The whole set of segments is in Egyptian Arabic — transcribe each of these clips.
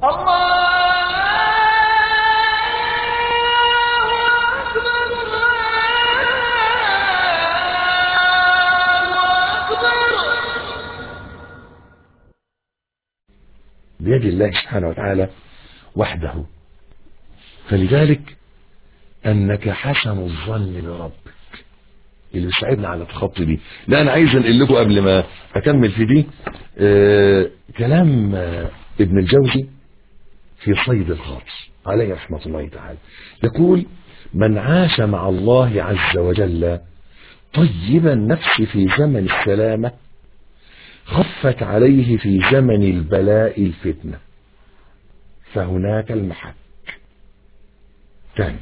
بيد الله سبحانه وتعالى وحده فلذلك انك حسن الظن بربك اللي بيساعدنا على الخط دي لا انا عايز انقل لكم قبل ما اكمل في دي آه كلام آه ابن الجوزي في صيد الغاص عليه رحمة الله تعالى يقول من عاش مع الله عز وجل طيب النفس في زمن السلامة خفت عليه في زمن البلاء الفتنة فهناك المحك ثاني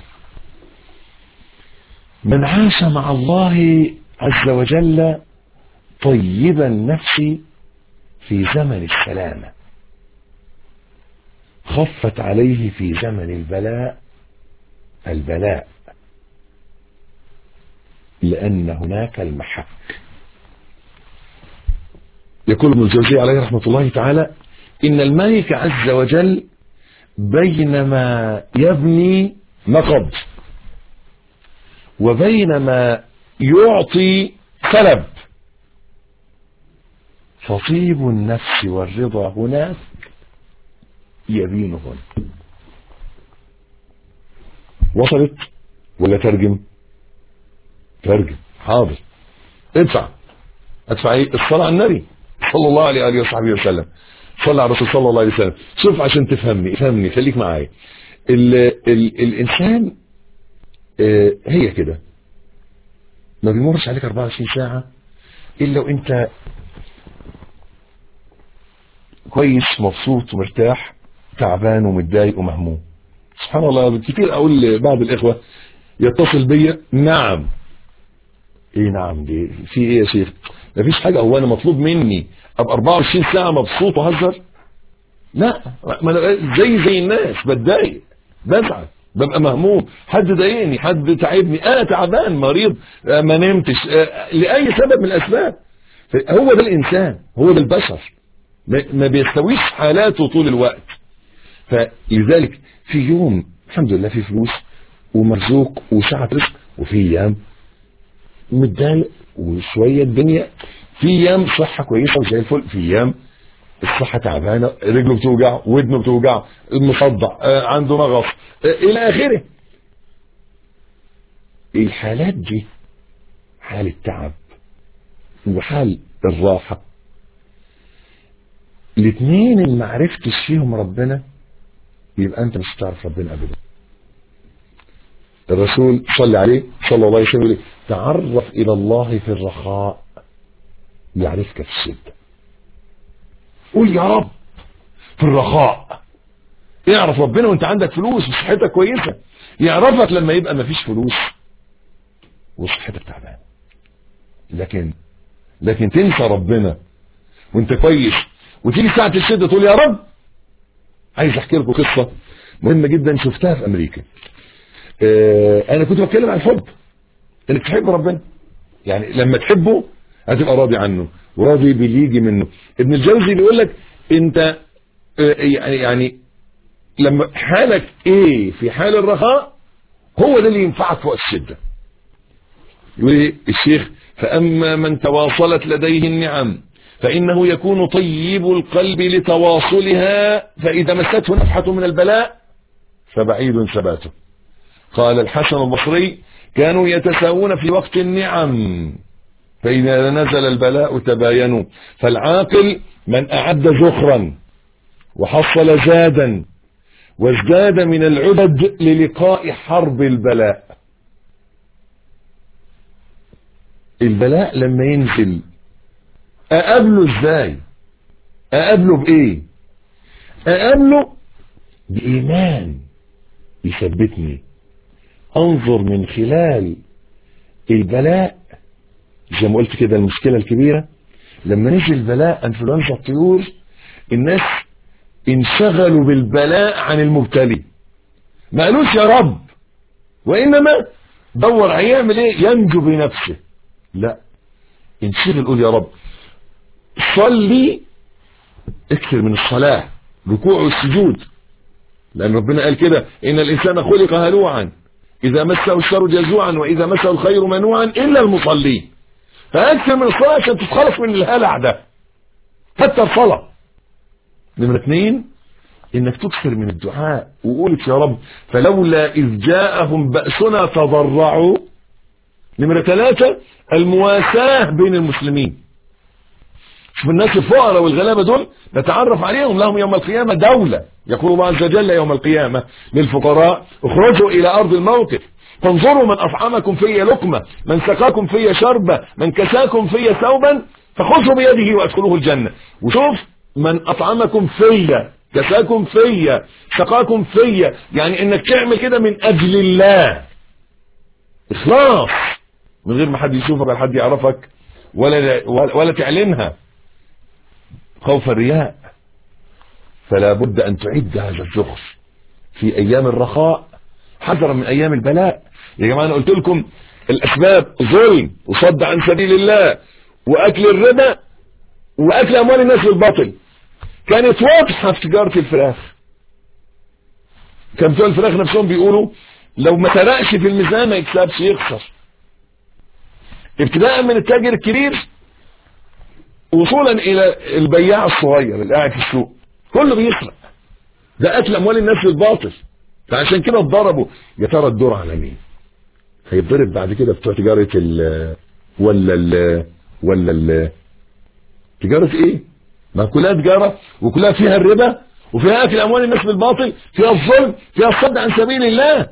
من عاش مع الله عز وجل طيب النفس في زمن السلامة خفت عليه في زمن البلاء البلاء لأن هناك المحك يقول ابن الجوزي عليه رحمة الله تعالى إن الملك عز وجل بينما يبني نقض وبينما يعطي سلب فطيب النفس والرضا هناك يبينهن وصلت ولا ترجم ترجم حاضر ادفع ادفع ايه الصلاة على النبي صلى الله عليه وآله وصحبه وسلم صلى على الرسول صلى الله عليه وسلم شوف عشان تفهمني افهمني خليك معايا ال ال الانسان اه هي كده ما بيمرش عليك 24 ساعة الا وانت كويس مبسوط ومرتاح تعبان ومتضايق ومهموم سبحان الله كتير اقول لبعض الاخوة يتصل بيا نعم ايه نعم دي في ايه يا شيخ مفيش حاجة هو انا مطلوب مني ابقى 24 ساعة مبسوط وهزر لا ما أنا زي زي الناس بتضايق بزعل ببقى مهموم حد ضايقني حد تعبني انا تعبان مريض ما نمتش لاي سبب من الاسباب هو ده الانسان هو ده البشر ما بيستويش حالاته طول الوقت فلذلك في يوم الحمد لله في فلوس ومرزوق وسعة رزق وفي ايام متضايق وشوية الدنيا في ايام صحة كويسة وزي الفل في ايام الصحة تعبانة رجله بتوجع ودنه بتوجع مصدع آه عنده مغص آه الى اخره الحالات دي حال التعب وحال الراحة الاثنين اللي معرفتش فيهم ربنا يبقى انت مش هتعرف ربنا ابدا الرسول صلى عليه صلى الله عليه وسلم تعرف الى الله في الرخاء يعرفك في الشدة قول يا رب في الرخاء اعرف ربنا وانت عندك فلوس وصحتك كويسة يعرفك لما يبقى مفيش فلوس وصحتك تعبانه لكن لكن تنسى ربنا وانت كويس وتيجي ساعة الشدة تقول يا رب عايز احكي لكم قصة مهمة جدا شفتها في امريكا اه انا كنت بتكلم عن الحب انك تحب ربنا يعني لما تحبه هتبقى راضي عنه وراضي باللي يجي منه ابن الجوزي بيقول لك انت اه يعني يعني لما حالك ايه في حال الرخاء هو ده اللي ينفعك فوق الشدة يقول ايه الشيخ فاما من تواصلت لديه النعم فإنه يكون طيب القلب لتواصلها فإذا مسته نفحة من البلاء فبعيد ثباته قال الحسن البصري كانوا يتساوون في وقت النعم فإذا نزل البلاء تباينوا فالعاقل من أعد زخرا وحصل زادا وازداد من العدد للقاء حرب البلاء البلاء لما ينزل اقابله ازاي اقابله بايه اقابله بايمان يثبتني انظر من خلال البلاء زي ما قلت كده المشكلة الكبيرة لما نزل بلاء انفلونزا الطيور الناس انشغلوا بالبلاء عن المبتلي ما قالوش يا رب وانما دور هيعمل ايه ينجو بنفسه لا انشغل قول يا رب صلي اكثر من الصلاة ركوع والسجود لأن ربنا قال كده إن الإنسان خلق هلوعا إذا مسه الشر جزوعا وإذا مسه الخير منوعا إلا المصلين فأكثر من الصلاة عشان تتخلص من الهلع ده حتى الصلاة نمرة اثنين انك تكثر من الدعاء وقولت يا رب فلولا اذ جاءهم بأسنا تضرعوا نمرة ثلاثة المواساة بين المسلمين شوف الناس الفقراء والغلابة دول نتعرف عليهم لهم يوم القيامة دولة يقول الله عز وجل يوم القيامة للفقراء اخرجوا الى ارض الموقف فانظروا من اطعمكم في لقمة من سقاكم في شربة من كساكم في ثوبا فخذوا بيده وادخلوه الجنة وشوف من اطعمكم في كساكم في سقاكم في يعني انك تعمل كده من اجل الله اخلاص من غير ما حد يشوفك ولا حد يعرفك ولا ولا تعلنها خوف الرياء فلا بد ان تعد هذا الزخر في ايام الرخاء حذرا من ايام البلاء يا جماعه انا قلت لكم الاسباب ظلم وصد عن سبيل الله واكل الربا واكل اموال الناس بالباطل كانت واضحه في تجاره الفراخ كان بتوع الفراخ نفسهم بيقولوا لو ما سرقش في الميزان ما يكسبش يخسر ابتداء من التاجر الكبير وصولا الى البياع الصغير اللي قاعد في السوق كله بيسرق ده قتل اموال الناس بالباطل فعشان كده اتضربوا يا ترى الدور على مين هيتضرب بعد كده بتوع تجاره ال ولا ال ولا ال تجاره ايه ما كلها تجاره وكلها فيها الربا وفيها اكل اموال الناس بالباطل فيها الظلم فيها الصد عن سبيل الله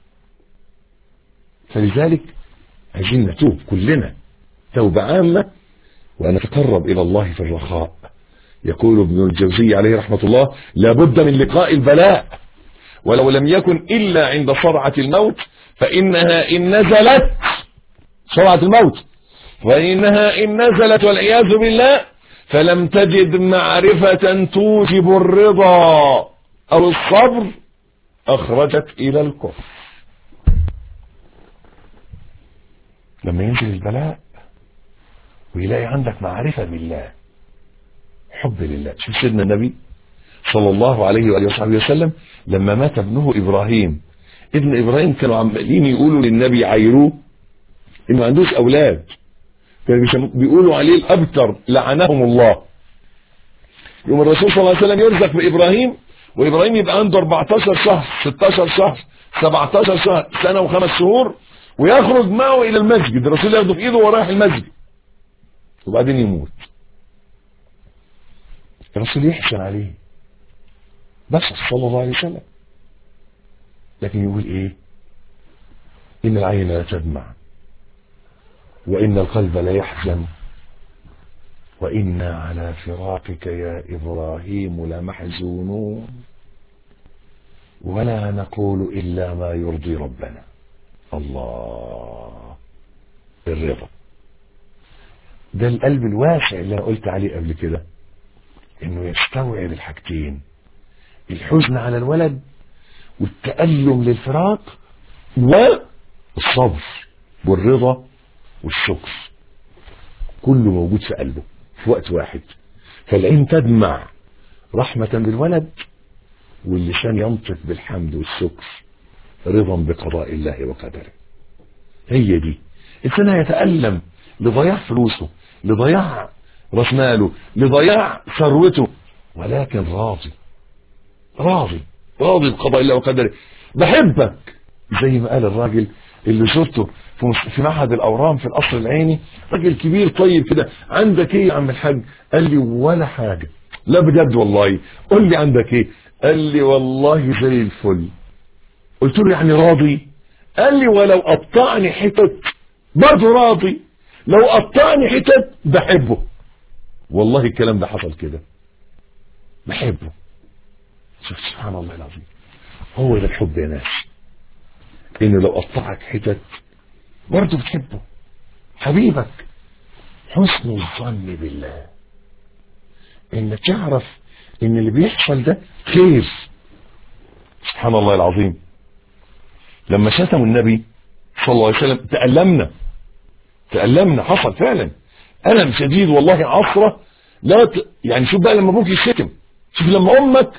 فلذلك عايزين نتوب كلنا توبه عامه ونتقرب إلى الله في الرخاء يقول ابن الجوزي عليه رحمة الله لابد من لقاء البلاء ولو لم يكن إلا عند صرعة الموت فإنها إن نزلت صرعة الموت فإنها إن نزلت والعياذ بالله فلم تجد معرفة توجب الرضا أو الصبر أخرجت إلى الكفر لما ينزل البلاء ويلاقي عندك معرفة بالله حب لله شوف سيدنا النبي صلى الله عليه وآله وصحبه وسلم لما مات ابنه إبراهيم ابن إبراهيم كانوا عمالين يقولوا للنبي عيروه إنه ما عندوش أولاد كانوا بيقولوا عليه الأبتر لعنهم الله يوم الرسول صلى الله عليه وسلم يرزق بإبراهيم وإبراهيم يبقى عنده 14 شهر 16 شهر 17 شهر سنة وخمس شهور ويخرج معه إلى المسجد الرسول ياخده في إيده ورايح المسجد وبعدين يموت الرسول يحسن عليه بس صلى الله عليه وسلم لكن يقول ايه ان العين لا تدمع وان القلب لا يحزن وإنا على فراقك يا إبراهيم لمحزونون ولا نقول إلا ما يرضي ربنا الله الرضا ده القلب الواسع اللي انا قلت عليه قبل كده انه يستوعب الحاجتين الحزن على الولد والتألم للفراق والصبر والرضا والشكر كله موجود في قلبه في وقت واحد فالعين تدمع رحمة بالولد واللسان ينطق بالحمد والشكر رضا بقضاء الله وقدره هي دي الانسان يتألم لضياع فلوسه لضياع راس ماله لضياع ثروته ولكن راضي راضي راضي بقضاء الله وقدره بحبك زي ما قال الراجل اللي شفته في في معهد الاورام في القصر العيني راجل كبير طيب كده عندك ايه يا عم الحاج قال لي ولا حاجه لا بجد والله قول لي عندك ايه قال لي والله زي الفل قلت له يعني راضي قال لي ولو قطعني حتت برضه راضي لو قطعني حتت بحبه والله الكلام ده حصل كده بحبه شوف سبحان الله العظيم هو ده الحب يا ناس انه لو قطعك حتت برضه بتحبه حبيبك حسن الظن بالله انك تعرف ان اللي بيحصل ده خير سبحان الله العظيم لما شتموا النبي صلى الله عليه وسلم تألمنا تألمنا حصل فعلا ألم شديد والله عصرة لا ت... يعني شوف بقى لما ابوك يشتم شوف لما امك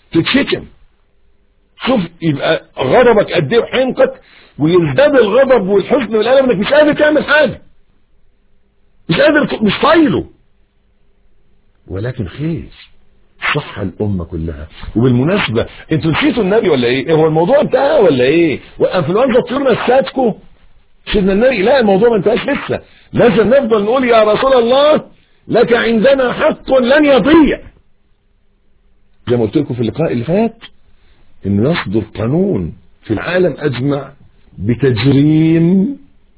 تتشتم شوف يبقى غضبك قد ايه وحمقك ويزداد الغضب والحزن والالم انك مش قادر تعمل حاجه مش قادر مش طايله ولكن خير صح الأمة كلها وبالمناسبة انتوا نسيتوا النبي ولا ايه هو الموضوع انتهى ولا ايه وانفلونزا الطيور نساتكم سيدنا النبي لا الموضوع ما انتهاش لسه لازم نفضل نقول يا رسول الله لك عندنا حق لن يضيع زي ما قلت لكم في اللقاء اللي فات انه يصدر قانون في العالم اجمع بتجريم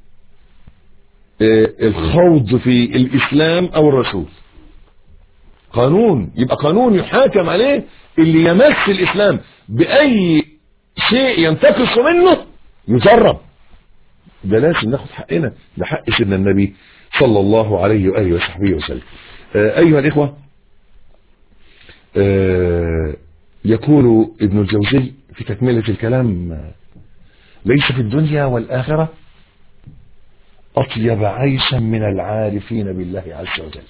الخوض في الاسلام او الرسول قانون يبقى قانون يحاكم عليه اللي يمس الاسلام باي شيء ينتقص منه يجرب ده لازم ناخد حقنا ده حق سيدنا النبي صلى الله عليه واله وصحبه وسلم آه ايها الاخوه آه يقول ابن الجوزي في تكمله الكلام ليس في الدنيا والاخره اطيب عيشا من العارفين بالله عز وجل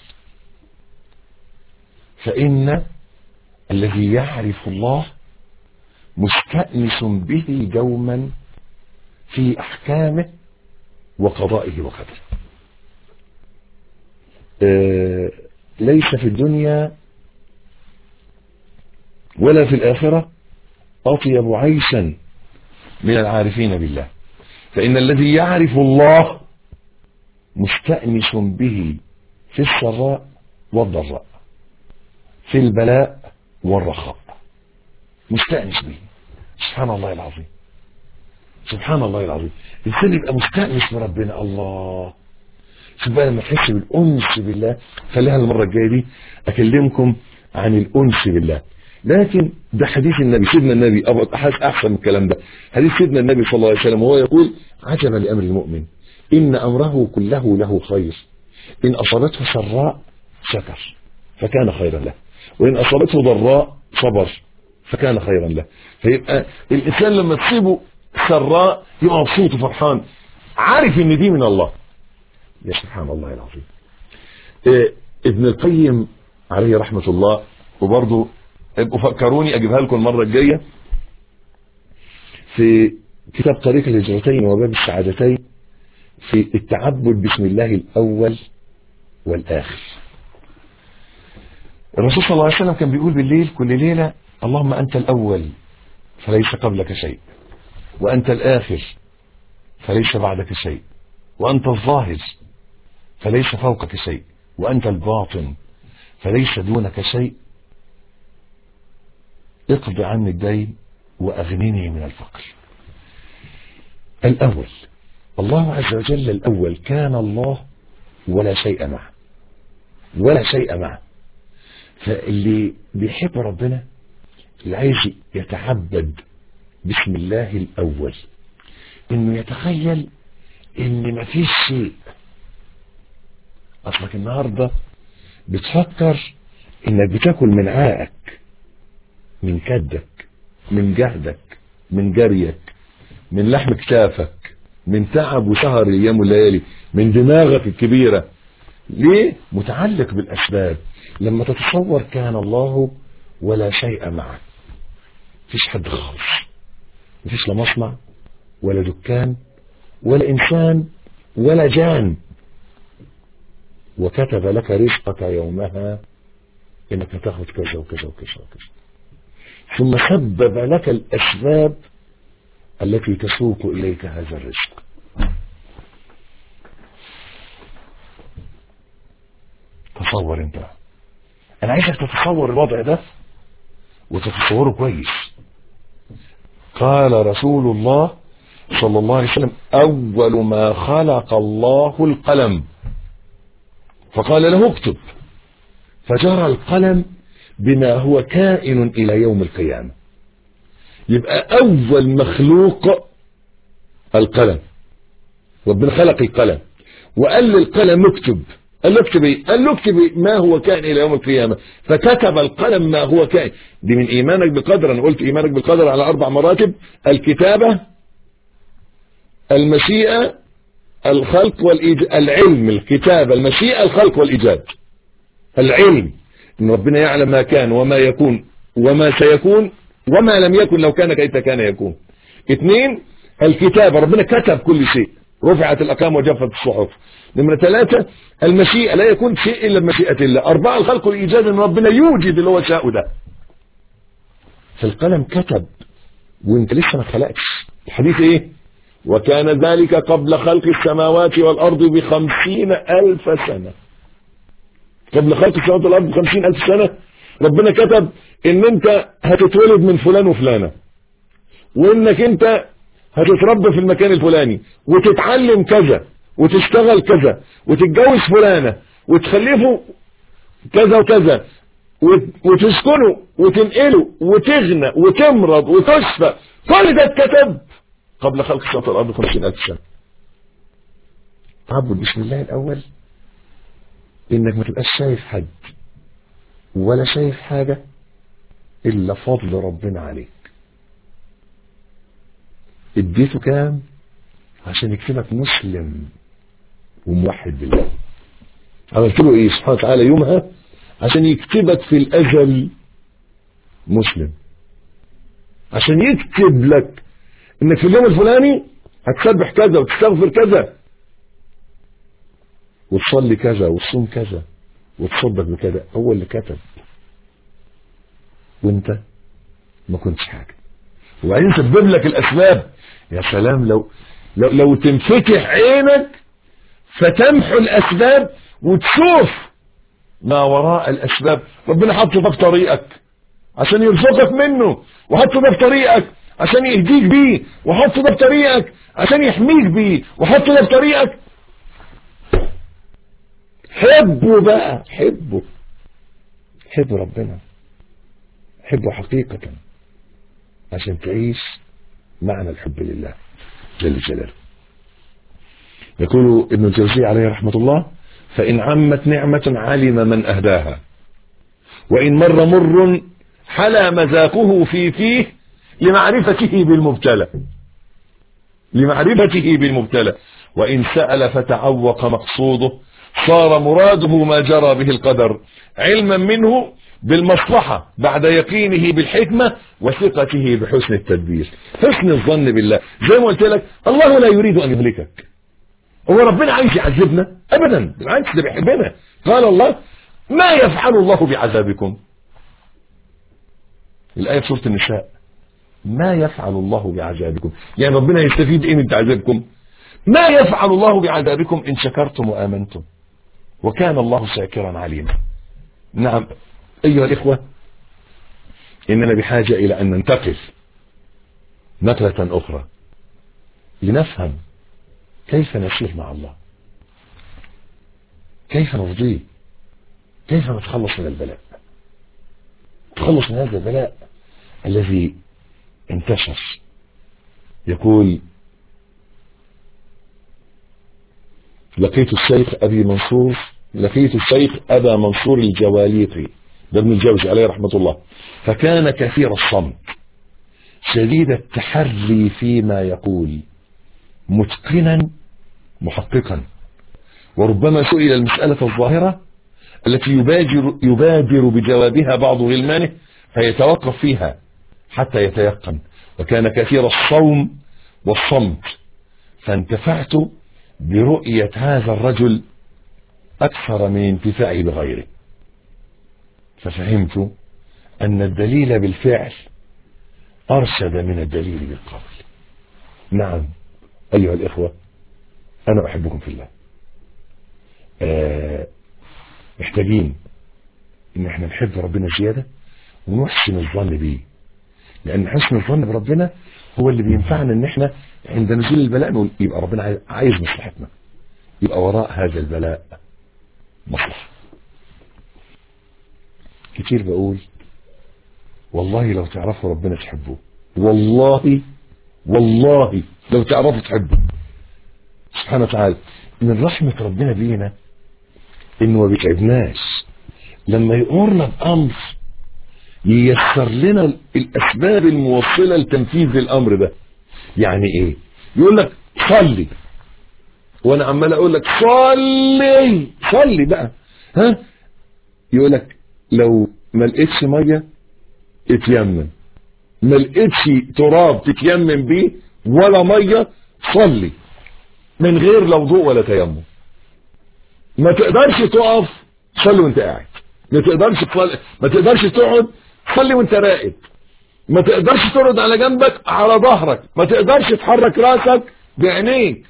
فإن الذي يعرف الله مستأنس به دوما في أحكامه وقضائه وقدره آه ليس في الدنيا ولا في الآخرة أطيب عيشا من العارفين بالله فإن الذي يعرف الله مستأنس به في السراء والضراء في البلاء والرخاء مستأنس به سبحان الله العظيم سبحان الله العظيم الإنسان يبقى مستأنس بربنا الله شوف بقى لما تحس بالأنس بالله خليها المرة الجاية دي أكلمكم عن الأنس بالله لكن ده حديث النبي سيدنا النبي أحسن من الكلام ده حديث سيدنا النبي صلى الله عليه وسلم وهو يقول عجبا لأمر المؤمن إن أمره كله له خير إن أصابته سراء شكر فكان خيرا له وإن أصابته ضراء صبر فكان خيرا له فيبقى الإنسان لما تصيبه سراء يبقى مبسوط وفرحان عارف إن دي من الله يا سبحان الله العظيم إيه ابن القيم عليه رحمة الله وبرضه ابقوا فكروني أجيبها لكم المرة الجاية في كتاب طريق الهجرتين وباب السعادتين في التعبد بسم الله الأول والآخر الرسول صلى الله عليه وسلم كان بيقول بالليل كل ليلة اللهم أنت الأول فليس قبلك شيء وأنت الآخر فليس بعدك شيء وأنت الظاهر فليس فوقك شيء وأنت الباطن فليس دونك شيء اقض عني الدين وأغنني من الفقر الأول الله عز وجل الأول كان الله ولا شيء معه ولا شيء معه فاللي بيحب ربنا اللي عايز يتعبد بسم الله الأول إنه يتخيل إن مفيش شيء أصلك النهاردة بتفكر إنك بتاكل من عائك من كدك من جهدك من جريك من لحم كتافك من تعب وسهر الايام والليالي من دماغك الكبيره ليه متعلق بالاسباب لما تتصور كان الله ولا شيء معه مفيش حد خالص مفيش لا مصنع ولا دكان ولا انسان ولا جان وكتب لك رزقك يومها انك تاخذ كذا وكذا وكذا وكذا ثم سبب لك الاسباب التي تسوق إليك هذا الرزق تصور انت انا عايزك تتصور الوضع ده وتتصوره كويس قال رسول الله صلى الله عليه وسلم اول ما خلق الله القلم فقال له اكتب فجرى القلم بما هو كائن الى يوم القيامه يبقى اول مخلوق القلم ربنا خلق القلم وقال للقلم اكتب قال له اكتب ايه قال له اكتب إيه؟ ما هو كائن الى يوم القيامه فكتب القلم ما هو كائن دي من ايمانك بقدر انا قلت ايمانك بالقدر على اربع مراتب الكتابه المشيئه الخلق والايجاد العلم الكتابه المشيئه الخلق والايجاد العلم ان ربنا يعلم ما كان وما يكون وما سيكون وما لم يكن لو كان كيف كان يكون اثنين الكتاب ربنا كتب كل شيء رفعت الأقلام وجفت الصحف نمرة ثلاثة المشيئة لا يكون شيء إلا بمشيئة الله أربعة الخلق والإيجاد أن ربنا يوجد اللي هو شاء ده فالقلم كتب وانت لسه ما خلقتش الحديث ايه وكان ذلك قبل خلق السماوات والأرض بخمسين ألف سنة قبل خلق السماوات والأرض بخمسين ألف سنة ربنا كتب ان انت هتتولد من فلان وفلانة وانك انت هتتربى في المكان الفلاني وتتعلم كذا وتشتغل كذا وتتجوز فلانة وتخلفه كذا وكذا وتسكنه وتنقله وتغنى وتمرض وتشفى كل ده اتكتب قبل خلق السماوات والارض 50000 سنه تعبد بسم الله الاول انك ما تبقاش شايف حد ولا شايف حاجه الا فضل ربنا عليك اديته كام عشان يكتبك مسلم وموحد بالله عملت له ايه سبحانه وتعالى يومها عشان يكتبك في الازل مسلم عشان يكتب لك انك في اليوم الفلاني هتسبح كذا وتستغفر كذا وتصلي كذا وتصوم كذا وتصدق بكذا هو اللي كتب وانت ما كنتش حاجه وبعدين سبب لك الاسباب يا سلام لو لو, لو تنفتح عينك فتمحو الاسباب وتشوف ما وراء الاسباب ربنا حط ده في طريقك عشان يرزقك منه وحط ده في طريقك عشان يهديك بيه وحط ده في طريقك عشان يحميك بيه وحط ده في طريقك حبه بقى حبه حب ربنا حبه حقيقة عشان تعيش معنى الحب لله جل جلاله يقول ابن الجوزي عليه رحمة الله فإن عمت نعمة علم من أهداها وإن مر مر حلا مذاقه في فيه لمعرفته بالمبتلى لمعرفته بالمبتلى وإن سأل فتعوق مقصوده صار مراده ما جرى به القدر علما منه بالمصلحة بعد يقينه بالحكمة وثقته بحسن التدبير حسن الظن بالله زي ما قلت لك الله لا يريد أن يهلكك هو ربنا عايز يعذبنا أبدا بالعكس ده بيحبنا قال الله ما يفعل الله بعذابكم الآية في سورة النساء ما يفعل الله بعذابكم يعني ربنا يستفيد ايه من تعذيبكم ما يفعل الله بعذابكم ان شكرتم وامنتم وكان الله شاكرا عليما نعم ايها الاخوة اننا بحاجة الى ان ننتقل نقلة اخرى لنفهم كيف نسير مع الله كيف نرضيه كيف نتخلص من البلاء نتخلص من هذا البلاء الذي انتشر يقول لقيت الشيخ أبي منصور لقيت الشيخ أبا منصور الجواليقي ده ابن الجوزي عليه رحمة الله فكان كثير الصمت شديد التحري فيما يقول متقنا محققا وربما سئل المسألة الظاهرة التي يبادر, يبادر بجوابها بعض غلمانه فيتوقف فيها حتى يتيقن وكان كثير الصوم والصمت فانتفعت برؤية هذا الرجل أكثر من انتفاعي بغيره ففهمت أن الدليل بالفعل أرشد من الدليل بالقول نعم أيها الإخوة أنا أحبكم في الله آه محتاجين إن احنا نحب ربنا زيادة ونحسن الظن بيه لأن حسن الظن بربنا هو اللي بينفعنا إن احنا عند نزول البلاء نقول يبقى ربنا عايز مصلحتنا يبقى وراء هذا البلاء مصلحة كتير بقول والله لو تعرفوا ربنا تحبوه والله والله لو تعرفوا تحبوا سبحانه وتعالى من رحمة ربنا بينا انه ما بيتعبناش لما يأمرنا بأمر ييسر لنا الأسباب الموصلة لتنفيذ الأمر ده يعني إيه يقول لك صلي وأنا عمال أقول لك صلي صلي بقى ها يقول لك لو ما لقيتش مية اتيمم ما لقيتش تراب تتيمم بيه ولا ميه صلي من غير لا وضوء ولا تيمم ما تقدرش تقف صلي وانت قاعد ما تقدرش تصلي ما تقدرش تقعد صلي وانت راقد ما تقدرش ترد على جنبك على ظهرك ما تقدرش تحرك راسك بعينيك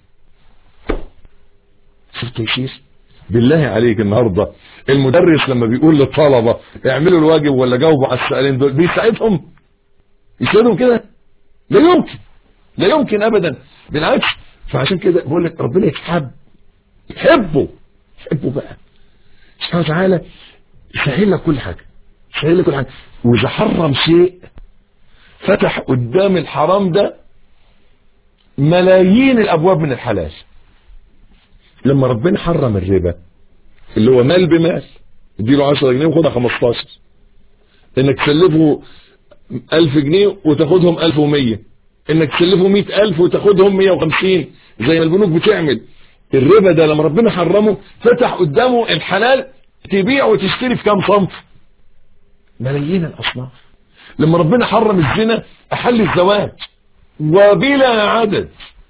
شفت يا شيخ بالله عليك النهارده المدرس لما بيقول للطلبه اعملوا الواجب ولا جاوبوا على السؤالين دول بيساعدهم يساعدهم كده لا يمكن لا يمكن ابدا بالعكس فعشان كده بقول لك ربنا يتحب يحبه يحبه بقى سبحانه وتعالى يسهل لك كل حاجه يسهل لك كل حاجه واذا حرم شيء فتح قدام الحرام ده ملايين الابواب من الحلال لما ربنا حرم الربا اللي هو مال بمال اديله 10 جنيه وخدها 15 انك تسلفه 1000 جنيه وتاخدهم 1100 انك تسلفه 100000 وتاخدهم 150 زي ما البنوك بتعمل الربا ده لما ربنا حرمه فتح قدامه الحلال تبيع وتشتري في كام صنف ملايين الاصناف لما ربنا حرم الزنا احل الزواج وبلا عدد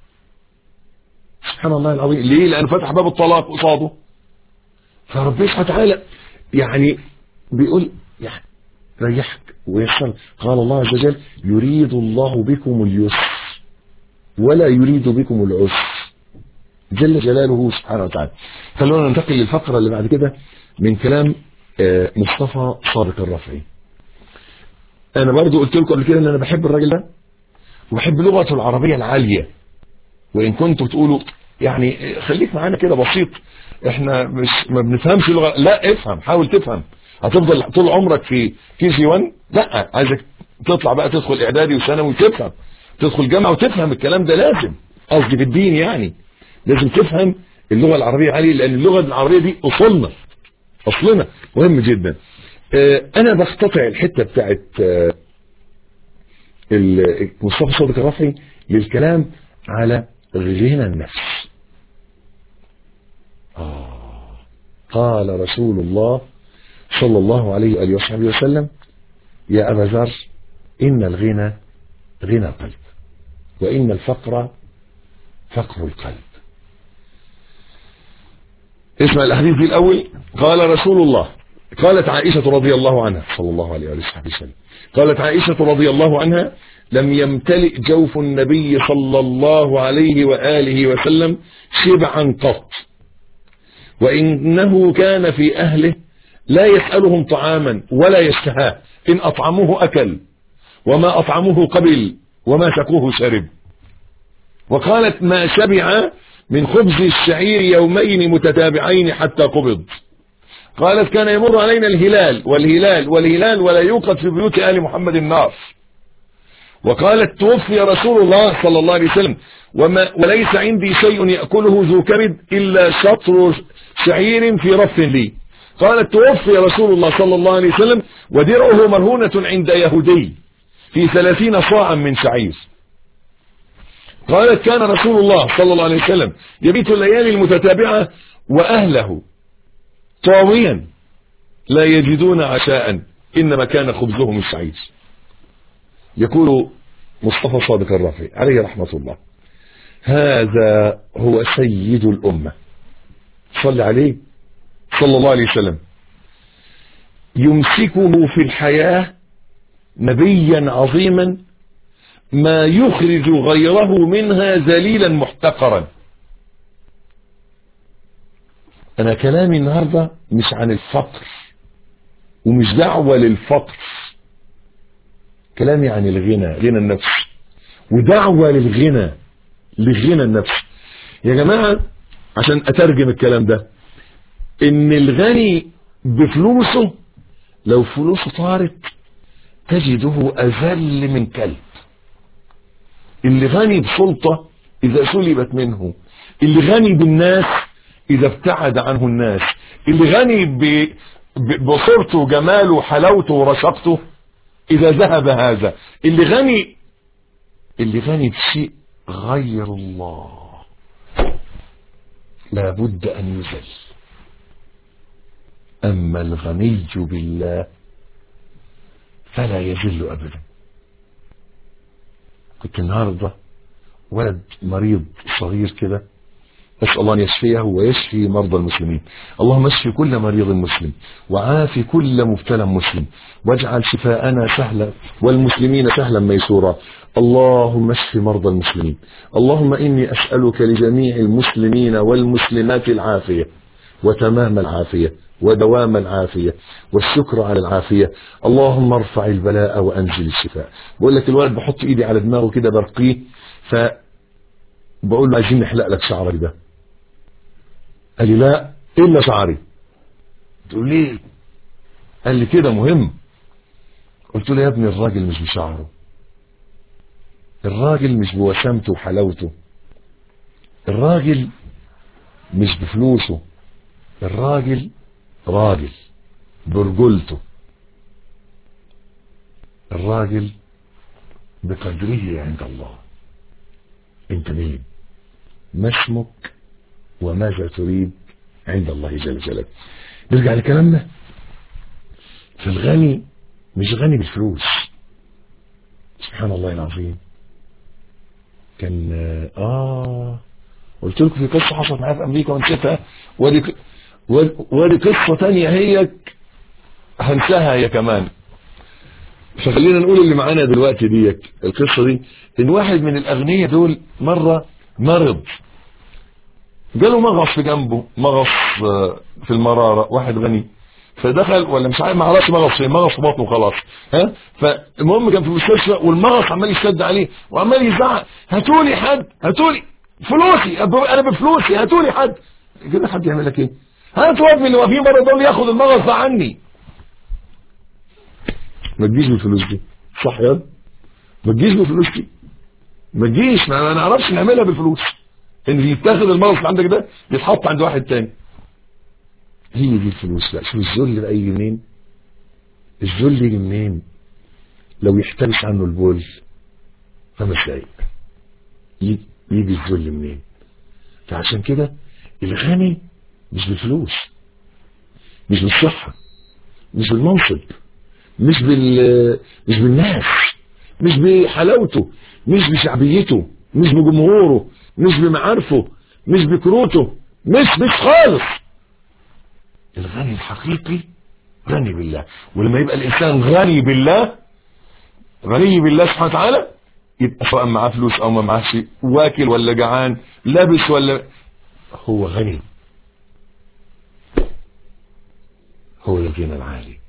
سبحان الله العظيم ليه لان فتح باب الطلاق قصاده فربنا سبحانه وتعالى يعني بيقول يعني ريحك ويسر قال الله عز وجل يريد الله بكم اليسر ولا يريد بكم العسر جل جلاله سبحانه وتعالى خلونا ننتقل للفقرة اللي بعد كده من كلام مصطفى صادق الرافعي انا برضو قلت لكم قبل كده ان انا بحب الراجل ده وبحب لغته العربية العالية وان كنتوا تقولوا يعني خليك معانا كده بسيط احنا مش ما بنفهمش لغة لا افهم حاول تفهم هتفضل طول عمرك في كي جي 1 لا عايزك تطلع بقى تدخل اعدادي وثانوي وتفهم تدخل جامعة وتفهم الكلام ده لازم قصدي في الدين يعني لازم تفهم اللغة العربية عالية لان اللغة العربية دي اصولنا اصلنا مهم جدا اه انا بقتطع الحتة بتاعت اه مصطفى صادق الرافعي للكلام على غنى النفس آه. قال رسول الله صلى الله عليه وآله وصحبه وسلم يا أبا ذر إن الغنى غنى القلب وإن الفقر فقر القلب اسمع الأحاديث دي الأول قال رسول الله قالت عائشة رضي الله عنها صلى الله عليه وآله وسلم قالت عائشة رضي الله عنها لم يمتلئ جوف النبي صلى الله عليه وآله وسلم شبعا قط وإنه كان في أهله لا يسألهم طعاما ولا يشتهاه إن أطعموه أكل وما أطعموه قبل وما سقوه شرب وقالت ما شبع من خبز الشعير يومين متتابعين حتى قبض قالت كان يمر علينا الهلال والهلال والهلال ولا يوقد في بيوت آل محمد النار وقالت توفي رسول الله صلى الله عليه وسلم وما وليس عندي شيء يأكله ذو كبد إلا شطر شعير في رف لي قالت توفي رسول الله صلى الله عليه وسلم ودرعه مرهونة عند يهودي في ثلاثين صاعا من شعير قالت كان رسول الله صلى الله عليه وسلم يبيت الليالي المتتابعة وأهله طاويا لا يجدون عشاء إنما كان خبزهم الشعير يقول مصطفى صادق الرافعي عليه رحمة الله هذا هو سيد الأمة صلى عليه صلى الله عليه وسلم يمسكه في الحياة نبيا عظيما ما يخرج غيره منها ذليلا محتقرا انا كلامي النهاردة مش عن الفقر ومش دعوة للفقر كلامي عن الغنى غنى النفس ودعوة للغنى لغنى النفس يا جماعة عشان اترجم الكلام ده ان الغني بفلوسه لو فلوسه طارت تجده اذل من كلب اللي غني بسلطة اذا سلبت منه اللي غني بالناس اذا ابتعد عنه الناس اللي غني ب... ب... بصورته وجماله وحلاوته ورشاقته اذا ذهب هذا اللي غني اللي غني بشيء غير الله لابد ان يذل اما الغني بالله فلا يذل أبدا كنت النهاردة ولد مريض صغير كده أسأل الله أن يشفيه ويشفي مرضى المسلمين اللهم اشفي كل مريض مسلم وعافي كل مبتلى مسلم واجعل شفاءنا سهلا والمسلمين سهلا ميسورا اللهم اشف مرضى المسلمين اللهم إني أسألك لجميع المسلمين والمسلمات العافية وتمام العافية ودوام العافية والشكر على العافية اللهم ارفع البلاء وأنزل الشفاء بقول لك الولد بحط إيدي على دماغه كده برقيه ف بقول له عايزين نحلق لك شعرك ده قال لي لا الا شعري تقول ليه قال لي كده مهم قلت له يا ابني الراجل مش بشعره الراجل مش بوسامته وحلاوته الراجل مش بفلوسه الراجل راجل برجولته الراجل بقدره عند الله انت مين ما اسمك وماذا تريد عند الله جل جلاله نرجع لكلامنا فالغني مش غني بالفلوس سبحان الله العظيم كان اه قلت لكم في قصه حصلت معايا في امريكا ونسيتها ودي ودي قصه تانية هي هنساها هي كمان فخلينا نقول اللي معانا دلوقتي ديت القصه دي ان واحد من الاغنياء دول مره مرض جاله مغص في جنبه مغص في المرارة واحد غني فدخل ولا مش عارف ما عرفش مغص فين مغص في بطنه خلاص ها فالمهم كان في المستشفى والمغص عمال يشد عليه وعمال يزعق هاتولي حد هاتولي فلوسي انا بفلوسي هاتولي حد كده حد يعمل لك ايه هات وابني اللي واقفين بره دول ياخد المغص ده عني ما تجيش بالفلوس دي صح يا ما تجيش بالفلوس دي ما تجيش ما نعرفش نعملها بالفلوس ان يتاخد المغص اللي عندك ده يتحط عند واحد تاني هي دي الفلوس بقى شوف الذل بقى يجي منين الذل يجي منين لو يحتبس عنه البول خمس دقايق يجي الذل منين فعشان كده الغني مش بالفلوس مش بالصحة مش بالمنصب مش بال مش بالناس مش بحلاوته مش بشعبيته مش بجمهوره مش بمعارفه مش بكروته مش مش خالص الغني الحقيقي غني بالله ولما يبقى الانسان غني بالله غني بالله سبحانه وتعالى يبقى سواء معاه فلوس او ما معاهش واكل ولا جعان لابس ولا هو غني هو الغنى العالي